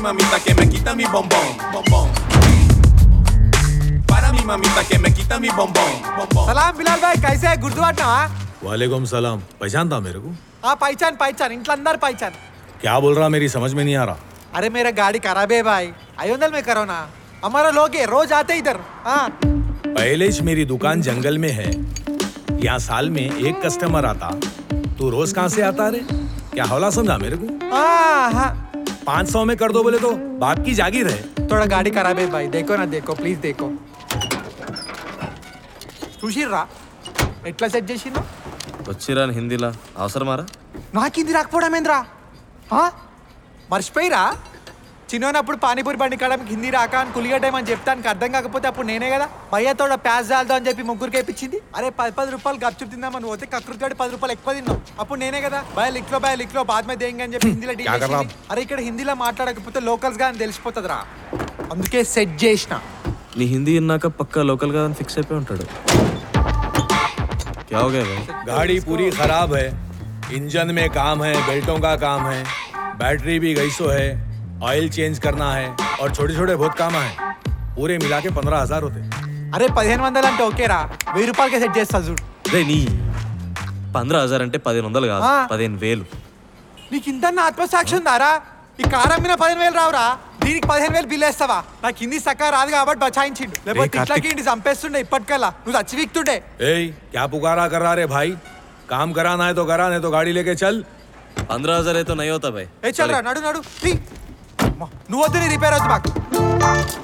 mamita que me quita mi bombón, bombón. Para mi mamita que me quita mi bombón, bombón. సలాం బిలాల్ భాయ్ కైసే గుర్తుపట్టినావా वालेकुम सलाम पहचान था मेरे को ఆ పైచాన్ పైచాన్ ఇంట్లో అందరు పైచాన్ क्या बोल रहा मेरी समझ में नहीं आ रहा अरे मेरा गाड़ी खराब है भाई आयोंदल में करो ना हमारा लोग है रोज आते इधर हाँ पहले ही मेरी दुकान जंगल में है यहाँ साल में एक कस्टमर आता तू रोज कहाँ से आता रे क्या हौला समझा मेरे को हाँ हाँ पाँच सौ में कर दो बोले तो बाप की जागीर है थोड़ा गाड़ी खराब है भाई देखो ना देखो ప్లీజ్ देखो చూసిర్రా ఎట్లా సెట్ చేసిందో వచ్చిరాని హిందీలా అవసరమారా నాకు ఇది రాకపోవడం ఏంద్రా ఆ? మర్చిపోయిరా చిన్నప్పుడు పానీపూరి బండి కాడ మీకు హిందీ రాక అని కులిగడ్డేమని చెప్తానికి అర్థం కాకపోతే అప్పుడు నేనే కదా భయ్యతోడ ప్యాజ్ జాలతో అని చెప్పి ముగ్గురికి వేపించింది అరే పది పది రూపాయలు గప్చుప్ తిందామని పోతే కకృతి పది రూపాయలు ఎక్కువ తిన్నాం అప్పుడు నేనే కదా భయ లిక్లో భయ లిక్లో బాద్ మీద దేంగి అని చెప్పి హిందీలో డీల్ క్యా కర్ రहा? చేసింది. అరే ఇక్కడ హిందీలో మాట్లాడకపోతే లోకల్స్ గా అని తెలిసిపోతుందిరా అందుకే సెట్ చేసిన నీ హిందీ విన్నాక పక్కా లోకల్ గా ఫిక్స్ అయిపోయి ఉంటాడు क्या हो गया भाई गाड़ी पूरी खराब है इंजन में काम है बेल्टों का काम है बैटरी भी गई सो है ऑयल चेंज करना है और छोटे छोटे बहुत काम है पूरे मिला के पंद्रह हजार होते అరే పదిహేను వందలు అంటే ఓకేరా వెయ్యి రూపాయలకే సెట్ చేస్తా చూడు రే నీ పంద్రా హజార్ అంటే పదిహేను వందలు కాదు ఆ. పదిహేను వేలు నీకు ఇంత ఆత్మసాక్షి ఉందారా ఈ కారం మీద పదిహేను వేలు రావురా దీనికి పదిహేను వేలు బిల్ వేస్తావా నాకు హిందీ సక్క రాదు కాబట్టి బచాయించిండు లేకపోతే కార్తీక్. ఇట్లాకి ఇంటి చంపేస్తుండే ఇప్పటికల్లా నువ్వు చచ్చి వీక్తుండే ए क्या पुकारा कर रहा रे भाई काम कराना है तो करा नहीं तो गाड़ी लेके चल పంద్రా హజార్ అయితే నయ్యి అవుతా భాయ్ ఏ చల్రా నడు నడు తీ. అమ్మా, నువ్వు వద్దు నీ రిపేర్ వద్దు మాకు